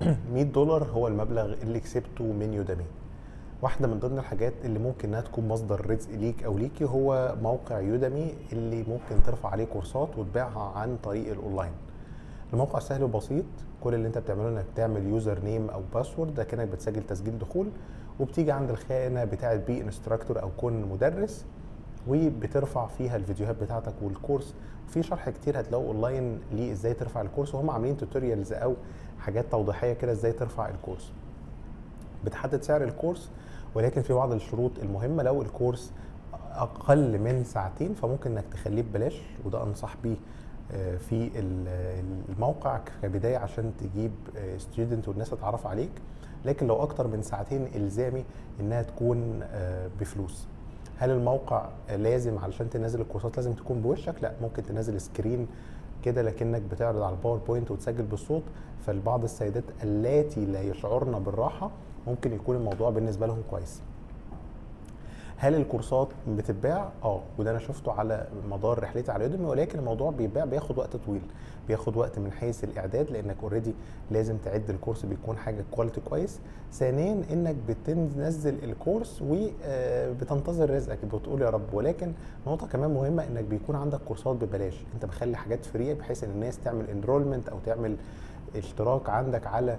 100 دولار هو المبلغ اللي كسبته من يودامي واحده من ضمن الحاجات اللي ممكن انها تكون مصدر رزق ليك او ليكي هو موقع يودامي اللي ممكن ترفع عليه كورسات وتبيعها عن طريق الاونلاين الموقع سهل وبسيط كل اللي انت بتعمله انك تعمل يوزر نيم او باسورد ده كانك بتسجل تسجيل دخول وبتيجي عند الخانه بتاعه بي انستراكتور او كون مدرس وبترفع فيها الفيديوهات بتاعتك والكورس في شرح كتير هتلاقوه اونلاين ليه ازاي ترفع الكورس وهم عاملين توتوريالز او حاجات توضيحيه كده ازاي ترفع الكورس بتحدد سعر الكورس ولكن في بعض الشروط المهمه لو الكورس اقل من ساعتين فممكن انك تخليه ببلاش وده انصح بيه آه، في الموقع كبدايه عشان تجيب ستودنت والناس تتعرف عليك لكن لو اكتر من ساعتين الزامي انها تكون آه، بفلوس هل الموقع لازم علشان تنزل الكورسات لازم تكون بوشك لا ممكن تنزل سكرين كده لكنك بتعرض على الباوربوينت وتسجل بالصوت فالبعض السيدات اللاتي لا يشعرن بالراحه ممكن يكون الموضوع بالنسبه لهم كويس هل الكورسات بتتباع اه وده انا شفته على مدار رحلتي على يوديمي ولكن الموضوع بيتباع بياخد وقت طويل بياخد وقت من حيث الاعداد لانك اوريدي لازم تعد الكورس بيكون حاجه كواليتي كويس ثانيا انك بتنزل الكورس وبتنتظر رزقك بتقول يا رب ولكن نقطه كمان مهمه انك بيكون عندك كورسات ببلاش انت مخلي حاجات فري بحيث ان الناس تعمل انرولمنت او تعمل اشتراك عندك على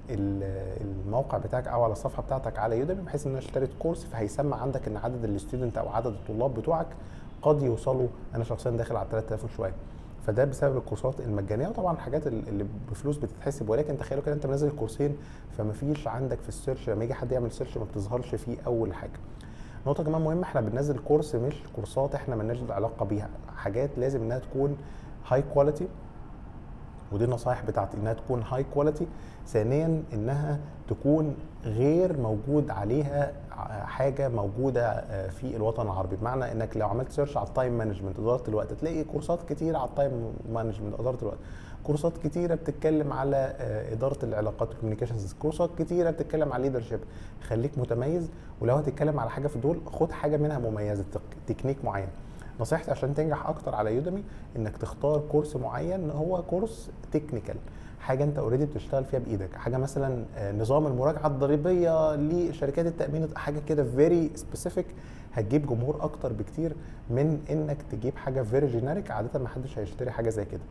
الموقع بتاعك او على الصفحه بتاعتك على يوديمي بحيث ان انا اشتريت كورس فهيسمع عندك ان عدد الستودنت او عدد الطلاب بتوعك قد يوصلوا انا شخصيا داخل على 3000 وشويه فده بسبب الكورسات المجانيه وطبعا الحاجات اللي بفلوس بتتحسب ولكن تخيلوا كده انت منزل كورسين فما فيش عندك في السيرش لما يجي حد يعمل سيرش ما بتظهرش فيه اول حاجه نقطه كمان مهمه احنا بننزل كورس مش كورسات احنا مالناش علاقه بيها حاجات لازم انها تكون هاي كواليتي ودي النصائح بتاعتي انها تكون هاي كواليتي ثانيا انها تكون غير موجود عليها حاجه موجوده آه، في الوطن العربي بمعنى انك لو عملت سيرش على التايم مانجمنت اداره الوقت تلاقي كورسات كتير على التايم مانجمنت اداره الوقت كورسات كتيره بتتكلم على آه، اداره العلاقات والكوميونيكيشنز كورسات كتيره بتتكلم على ليدرشيب خليك متميز ولو هتتكلم على حاجه في دول خد حاجه منها مميزه تكنيك معين نصيحتي عشان تنجح اكتر على يودمي انك تختار كورس معين هو كورس تكنيكال حاجه انت اوريدي بتشتغل فيها بايدك حاجه مثلا آه، نظام المراجعه الضريبيه لشركات التامين حاجه كده فيري سبيسيفيك هتجيب جمهور اكتر بكتير من انك تجيب حاجه فيري جينيريك عاده ما حدش هيشتري حاجه زي كده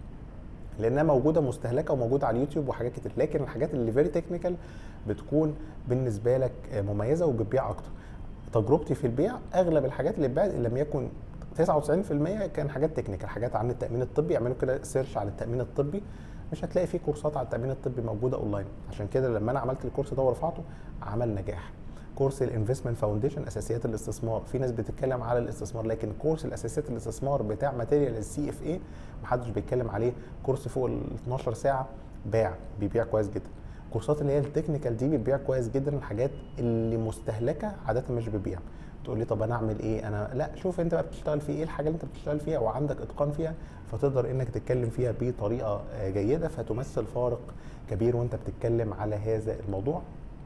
لانها موجوده مستهلكه وموجوده على اليوتيوب وحاجات كتير لكن الحاجات اللي فيري تكنيكال بتكون بالنسبه لك آه، مميزه وبتبيع اكتر تجربتي في البيع اغلب الحاجات اللي اتباعت ان لم يكن 99% كان حاجات تكنيكال حاجات عن التامين الطبي اعملوا كده سيرش على التامين الطبي مش هتلاقي فيه كورسات على التامين الطبي موجوده اونلاين عشان كده لما انا عملت الكورس ده ورفعته عمل نجاح كورس الانفستمنت فاونديشن اساسيات الاستثمار في ناس بتتكلم على الاستثمار لكن كورس الاساسيات الاستثمار بتاع ماتيريال السي اف اي محدش بيتكلم عليه كورس فوق ال 12 ساعه باع بيبيع كويس جدا الكورسات اللي هي التكنيكال دي بتبيع كويس جدا الحاجات اللي مستهلكه عاده مش بتبيع تقول لي طب انا اعمل ايه انا لا شوف انت بقى بتشتغل في ايه الحاجه اللي انت بتشتغل فيها وعندك اتقان فيها فتقدر انك تتكلم فيها بطريقه آه، جيده فتمثل فارق كبير وانت بتتكلم على هذا الموضوع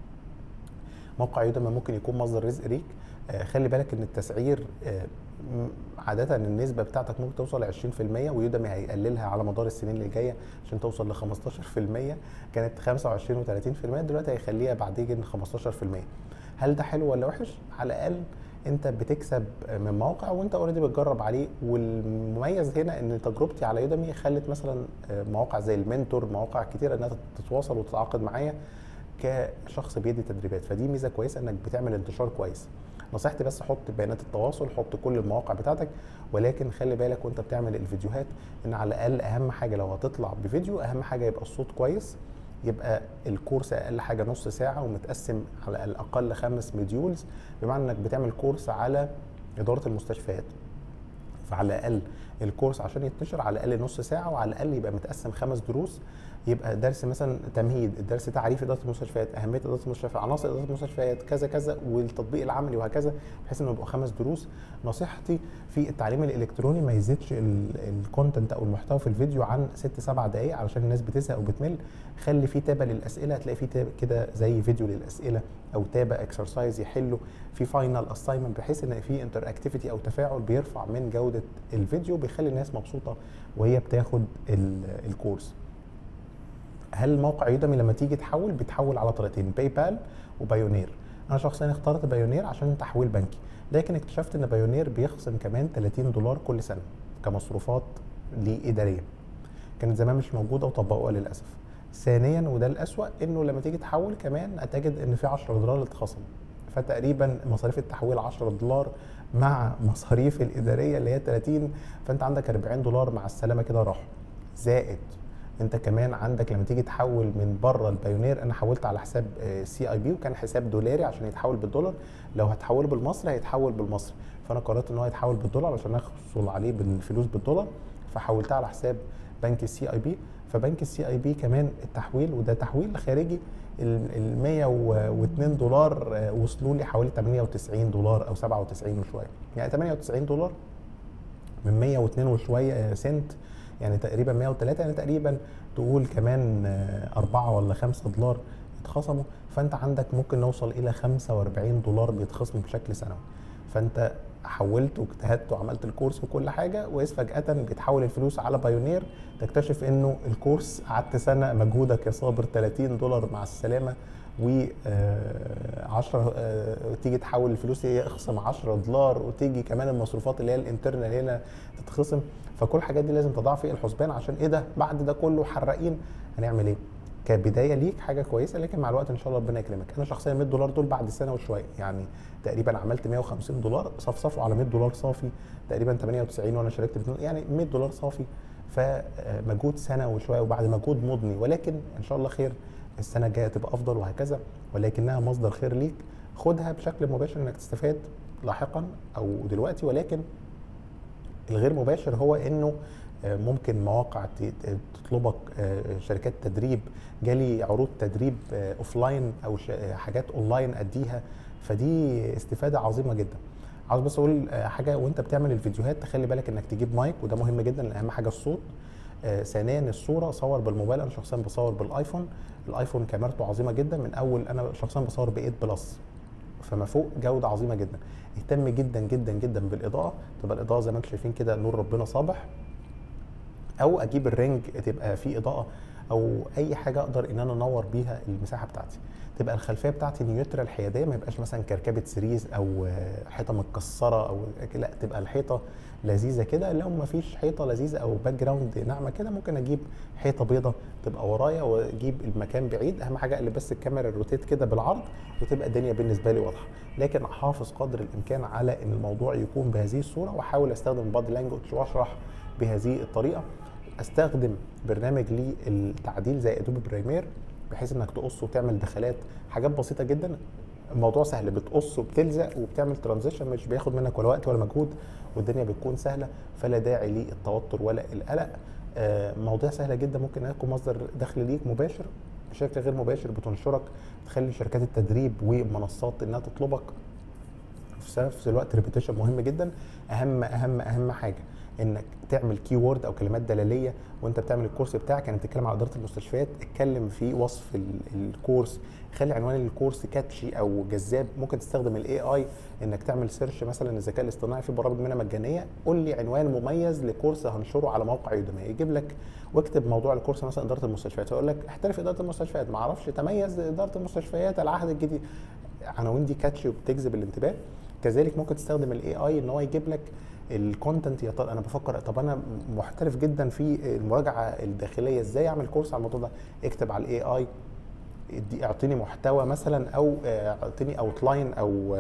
موقع يودما ممكن يكون مصدر رزق ليك آه، خلي بالك ان التسعير آه، عادة النسبة بتاعتك ممكن توصل ل 20% ويودمي هيقللها على مدار السنين اللي جاية عشان توصل ل 15% كانت 25 و30% دلوقتي هيخليها بعدين 15% هل ده حلو ولا وحش؟ على الأقل انت بتكسب من موقع وانت اوريدي بتجرب عليه والمميز هنا ان تجربتي على يودمي خلت مثلا مواقع زي المنتور مواقع كتيره انها تتواصل وتتعاقد معايا كشخص بيدي تدريبات فدي ميزه كويسه انك بتعمل انتشار كويس نصيحتي بس حط بيانات التواصل حط كل المواقع بتاعتك ولكن خلي بالك وانت بتعمل الفيديوهات ان على الاقل اهم حاجه لو هتطلع بفيديو اهم حاجه يبقى الصوت كويس يبقى الكورس اقل حاجه نص ساعه ومتقسم على الاقل خمس مديولز بمعنى انك بتعمل كورس على اداره المستشفيات فعلى الاقل الكورس عشان يتنشر على الاقل نص ساعه وعلى الاقل يبقى متقسم خمس دروس يبقى درس مثلا تمهيد الدرس تعريف اداره المستشفيات اهميه اداره المستشفيات عناصر اداره المستشفيات كذا كذا والتطبيق العملي وهكذا بحيث انه يبقوا خمس دروس نصيحتي في التعليم الالكتروني ما يزيدش الكونتنت او المحتوى في الفيديو عن ست سبع دقائق علشان الناس بتزهق وبتمل خلي في تابه للاسئله هتلاقي في تابه كده زي فيديو للاسئله او تابه اكسرسايز يحلوا في فاينل اساينمنت بحيث ان في انتر اكتيفيتي او تفاعل بيرفع من جوده الفيديو بيخلي الناس مبسوطه وهي بتاخد الكورس هل موقع يودمي لما تيجي تحول بيتحول على طريقتين باي بال وبايونير انا شخصيا اخترت بايونير عشان تحويل بنكي لكن اكتشفت ان بايونير بيخصم كمان 30 دولار كل سنه كمصروفات ليه اداريه كانت زمان مش موجوده وطبقوها للاسف ثانيا وده الاسوا انه لما تيجي تحول كمان هتجد ان في 10 دولار اتخصم فتقريبا مصاريف التحويل 10 دولار مع مصاريف الاداريه اللي هي 30 فانت عندك 40 دولار مع السلامه كده راحوا زائد انت كمان عندك لما تيجي تحول من بره البايونير انا حولت على حساب سي اي بي وكان حساب دولاري عشان يتحول بالدولار لو هتحوله بالمصري هيتحول بالمصري فانا قررت ان هو يتحول بالدولار عشان احصل عليه بالفلوس بالدولار فحولتها على حساب بنك السي اي بي فبنك السي اي بي كمان التحويل وده تحويل خارجي ال 102 دولار آه، وصلوا لي حوالي 98 دولار او 97 وشويه يعني 98 دولار من 102 وشويه سنت يعني تقريبا 103 يعني تقريبا تقول كمان 4 آه، ولا 5 دولار اتخصموا فانت عندك ممكن نوصل الى 45 دولار بيتخصم بشكل سنوي فانت حولت واجتهدت وعملت الكورس وكل حاجه واذ فجاه بيتحول الفلوس على بايونير تكتشف انه الكورس قعدت سنه مجهودك يا صابر 30 دولار مع السلامه و 10 آه، آه، تيجي تحول الفلوس هي اخصم 10 دولار وتيجي كمان المصروفات اللي هي الانترنال هنا تتخصم فكل الحاجات دي لازم تضع في الحسبان عشان ايه ده بعد ده كله حراقين هنعمل ايه؟ كبدايه ليك حاجه كويسه لكن مع الوقت ان شاء الله ربنا يكرمك انا شخصيا 100 دولار دول بعد سنه وشويه يعني تقريبا عملت 150 دولار صفصفوا على 100 دولار صافي تقريبا 98 وانا شاركت يعني 100 دولار صافي فمجهود سنه وشويه وبعد مجهود مضني ولكن ان شاء الله خير السنه الجايه تبقى افضل وهكذا ولكنها مصدر خير ليك خدها بشكل مباشر انك تستفاد لاحقا او دلوقتي ولكن الغير مباشر هو انه آه، ممكن مواقع تطلبك آه، شركات تدريب جالي عروض تدريب اوف آه، لاين او حاجات اونلاين اديها فدي استفاده عظيمه جدا عاوز بس اقول حاجه وانت بتعمل الفيديوهات تخلي بالك انك تجيب مايك وده مهم جدا اهم حاجه الصوت ثانيا الصوره صور بالموبايل انا شخصيا بصور بالايفون الايفون كاميرته عظيمه جدا من اول انا شخصيا بصور ب 8 بلس فما فوق جوده عظيمه جدا اهتم جدا جدا جدا بالاضاءه تبقى الاضاءه زي ما انتم شايفين كده نور ربنا صابح او اجيب الرنج تبقى فيه اضاءه او اي حاجه اقدر ان انا انور بيها المساحه بتاعتي تبقى الخلفيه بتاعتي نيوترال حياديه ما يبقاش مثلا كركبه سريز او حيطه متكسره او لا تبقى الحيطه لذيذه كده لو ما فيش حيطه لذيذه او باك جراوند ناعمه كده ممكن اجيب حيطه بيضه تبقى ورايا واجيب المكان بعيد اهم حاجه اقلب بس الكاميرا الروتيت كده بالعرض وتبقى الدنيا بالنسبه لي واضحه لكن احافظ قدر الامكان على ان الموضوع يكون بهذه الصوره واحاول استخدم بادي لانجوج واشرح بهذه الطريقه استخدم برنامج للتعديل زي ادوبي برايمير بحيث انك تقص وتعمل دخلات حاجات بسيطه جدا الموضوع سهل بتقص وبتلزق وبتعمل ترانزيشن مش بياخد منك ولا وقت ولا مجهود والدنيا بتكون سهله فلا داعي للتوتر ولا القلق آه، مواضيع سهله جدا ممكن انها تكون مصدر دخل ليك مباشر بشكل غير مباشر بتنشرك تخلي شركات التدريب ومنصات انها تطلبك في نفس الوقت ريبيتيشن مهم جدا اهم اهم اهم حاجه انك تعمل كي وورد او كلمات دلاليه وانت بتعمل الكورس بتاعك يعني بتتكلم على اداره المستشفيات اتكلم في وصف الكورس خلي عنوان الكورس كاتشي او جذاب ممكن تستخدم الاي اي انك تعمل سيرش مثلا الذكاء الاصطناعي في برامج منها مجانيه قول لي عنوان مميز لكورس هنشره على موقع يودمي يجيب لك واكتب موضوع الكورس مثلا اداره المستشفيات يقول لك احترف اداره المستشفيات ما اعرفش تميز اداره المستشفيات العهد الجديد عناوين دي كاتشي وبتجذب الانتباه كذلك ممكن تستخدم الاي اي ان هو يجيب لك الكونتنت يا ترى انا بفكر طب انا محترف جدا في المراجعه الداخليه ازاي اعمل كورس على الموضوع ده اكتب على الاي اي اعطيني محتوى مثلا او اعطيني اوتلاين او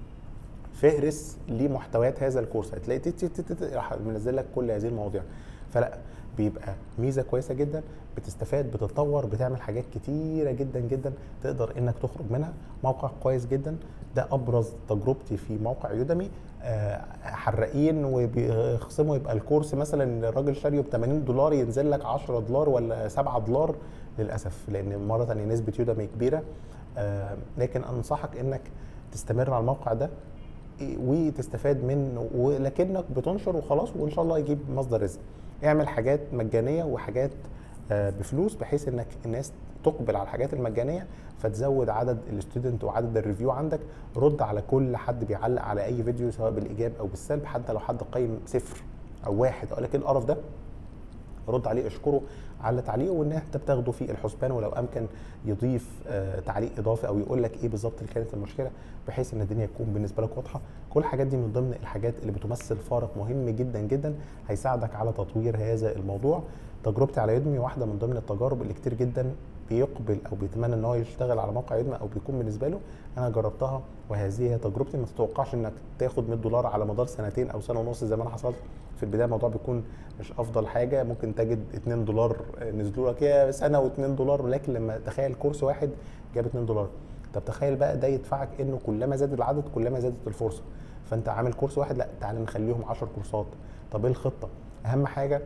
فهرس لمحتويات هذا الكورس هتلاقي راح منزل لك كل هذه المواضيع فلا بيبقى ميزه كويسه جدا بتستفاد بتتطور بتعمل حاجات كتيره جدا جدا تقدر انك تخرج منها موقع كويس جدا ده ابرز تجربتي في موقع يودمي آه، حراقين وبيخصموا يبقى الكورس مثلا الراجل شاريه ب 80 دولار ينزل لك 10 دولار ولا 7 دولار للاسف لان مره ثانيه نسبه يودمي كبيره آه، لكن انصحك انك تستمر على الموقع ده وتستفاد منه ولكنك بتنشر وخلاص وان شاء الله يجيب مصدر رزق اعمل حاجات مجانيه وحاجات آه، بفلوس بحيث انك الناس تقبل على الحاجات المجانيه فتزود عدد الاستودنت وعدد الريفيو عندك رد على كل حد بيعلق على اي فيديو سواء بالايجاب او بالسلب حتى لو حد قيم صفر او واحد قال لك ايه القرف ده رد عليه اشكره على تعليقه وان انت بتاخده في الحسبان ولو امكن يضيف آه، تعليق اضافي او يقول لك ايه بالظبط اللي كانت المشكله بحيث ان الدنيا تكون بالنسبه لك واضحه كل الحاجات دي من ضمن الحاجات اللي بتمثل فارق مهم جدا جدا هيساعدك على تطوير هذا الموضوع تجربتي على يدمي واحده من ضمن التجارب اللي كتير جدا بيقبل او بيتمنى ان هو يشتغل على موقع يدمي او بيكون بالنسبه له انا جربتها وهذه هي تجربتي ما تتوقعش انك تاخد 100 دولار على مدار سنتين او سنه ونص زي ما انا حصلت في البدايه الموضوع بيكون مش افضل حاجه ممكن تجد 2 دولار نزلوا لك يا سنه و2 دولار ولكن لما تخيل كورس واحد جاب 2 دولار طب تخيل بقى ده يدفعك انه كلما زاد العدد كلما زادت الفرصه فانت عامل كورس واحد لا تعالى نخليهم 10 كورسات طب ايه الخطه اهم حاجه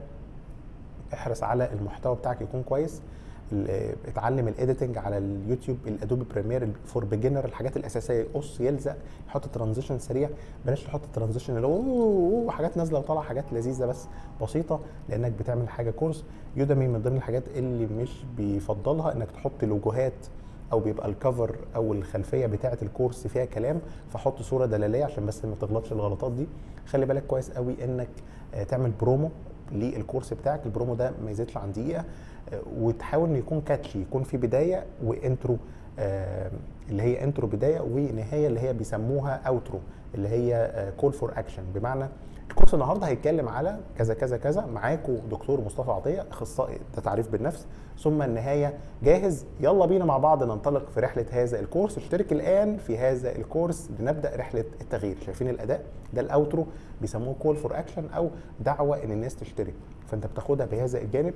احرص على المحتوى بتاعك يكون كويس ال- اتعلم الايديتنج على اليوتيوب الادوبي بريمير فور بيجنر الحاجات الاساسيه يقص يلزق يحط ترانزيشن سريع بلاش تحط ترانزيشن اللي هو أوه حاجات نازله وطالعه حاجات لذيذه بس بسيطه لانك بتعمل حاجه كورس يودامي من ضمن الحاجات اللي مش بيفضلها انك تحط لوجوهات او بيبقى الكفر او الخلفيه بتاعه الكورس فيها كلام فحط صوره دلاليه عشان بس ما تغلطش الغلطات دي خلي بالك كويس قوي انك آه، تعمل برومو للكورس بتاعك البرومو ده ما يزيدش عن دقيقه آه، وتحاول انه يكون كاتشي يكون في بدايه وانترو آه، اللي هي انترو بدايه ونهايه اللي هي بيسموها اوترو اللي هي كول فور اكشن بمعنى الكورس النهارده هيتكلم على كذا كذا كذا معاكم دكتور مصطفى عطيه اخصائي ده تعريف بالنفس ثم النهايه جاهز يلا بينا مع بعض ننطلق في رحله هذا الكورس اشترك الان في هذا الكورس لنبدا رحله التغيير شايفين الاداء ده الاوترو بيسموه كول فور اكشن او دعوه ان الناس تشترك فانت بتاخدها بهذا الجانب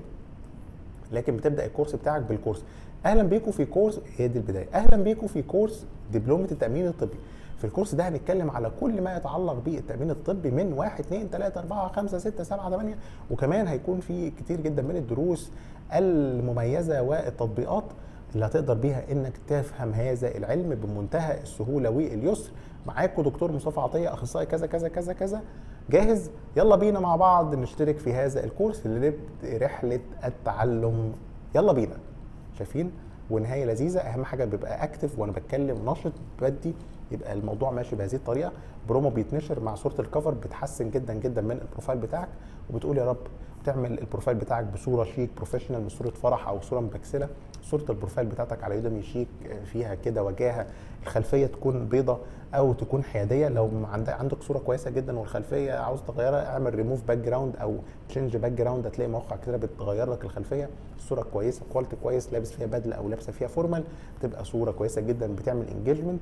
لكن بتبدا الكورس بتاعك بالكورس اهلا بيكم في كورس هي دي البدايه اهلا بيكم في كورس دبلومه التامين الطبي في الكورس ده هنتكلم على كل ما يتعلق بالتامين الطبي من 1 2 3 4 5 6 7 8 وكمان هيكون في كتير جدا من الدروس المميزه والتطبيقات اللي هتقدر بيها انك تفهم هذا العلم بمنتهى السهوله واليسر معاكم دكتور مصطفى عطيه اخصائي كذا كذا كذا كذا جاهز يلا بينا مع بعض نشترك في هذا الكورس اللي نبدا رحله التعلم يلا بينا شايفين ونهايه لذيذه اهم حاجه بيبقى اكتف وانا بتكلم نشط بدي يبقى الموضوع ماشي بهذه الطريقه برومو بيتنشر مع صوره الكفر بتحسن جدا جدا من البروفايل بتاعك وبتقول يا رب تعمل البروفايل بتاعك بصوره شيك بروفيشنال مش صوره فرح او صوره مبكسله صوره البروفايل بتاعتك على يودمي شيك فيها كده وجاهه الخلفيه تكون بيضه او تكون حياديه لو عندك عندك صوره كويسه جدا والخلفيه عاوز تغيرها اعمل ريموف باك جراوند او تشينج باك جراوند هتلاقي مواقع كتير بتغير لك الخلفيه الصوره كويسه كواليتي كويس لابس فيها بدله او لابسه فيها فورمال تبقى صوره كويسه جدا بتعمل انجيجمنت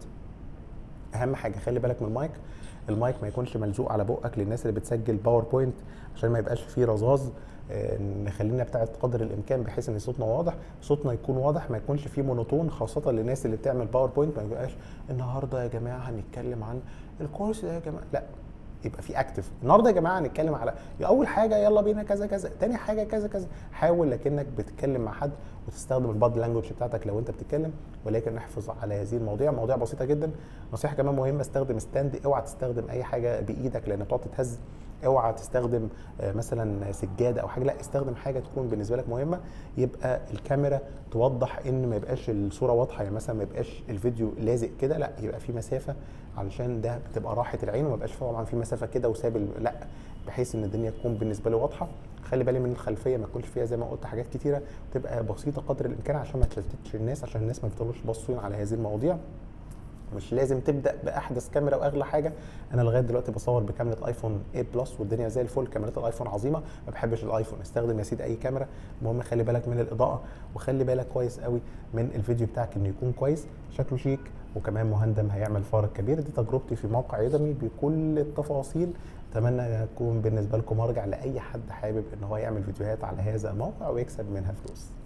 اهم حاجه خلي بالك من المايك المايك ما يكونش ملزوق على بقك للناس اللي بتسجل باوربوينت عشان ما يبقاش فيه رذاذ آه، نخلينا نبتعد قدر الامكان بحيث ان صوتنا واضح صوتنا يكون واضح ما يكونش فيه مونوتون خاصه للناس اللي بتعمل باوربوينت ما يبقاش النهارده يا جماعه هنتكلم عن الكورس ده يا جماعه لا يبقى في اكتف النهارده يا جماعه هنتكلم على اول حاجه يلا بينا كذا كذا تاني حاجه كذا كذا حاول لكنك بتتكلم مع حد وتستخدم البادي لانجوج بتاعتك لو انت بتتكلم ولكن احفظ على هذه المواضيع مواضيع بسيطه جدا نصيحه كمان مهمه استخدم ستاند اوعى تستخدم اي حاجه بايدك لان بتقعد تتهز اوعى تستخدم آه، مثلا سجاده او حاجه لا استخدم حاجه تكون بالنسبه لك مهمه يبقى الكاميرا توضح ان ما يبقاش الصوره واضحه يعني مثلا ما يبقاش الفيديو لازق كده لا يبقى في مسافه علشان ده بتبقى راحه العين وما يبقاش طبعا في مسافه كده وساب ال- لا بحيث ان الدنيا تكون بالنسبه لي واضحه خلي بالي من الخلفيه ما تكونش فيها زي ما قلت حاجات كتيره تبقى بسيطه قدر الامكان عشان ما تشتتش الناس عشان الناس ما يفضلوش باصين على هذه المواضيع مش لازم تبدا باحدث كاميرا واغلى حاجه انا لغايه دلوقتي بصور بكاميرا ايفون 8 بلس والدنيا زي الفل كاميرات الايفون عظيمه ما بحبش الايفون استخدم يا سيدي اي كاميرا المهم خلي بالك من الاضاءه وخلي بالك كويس قوي من الفيديو بتاعك انه يكون كويس شكله شيك وكمان مهندم هيعمل فارق كبير دي تجربتي في موقع يدمي بكل التفاصيل اتمنى اكون بالنسبه لكم مرجع لاي حد حابب ان هو يعمل فيديوهات على هذا الموقع ويكسب منها فلوس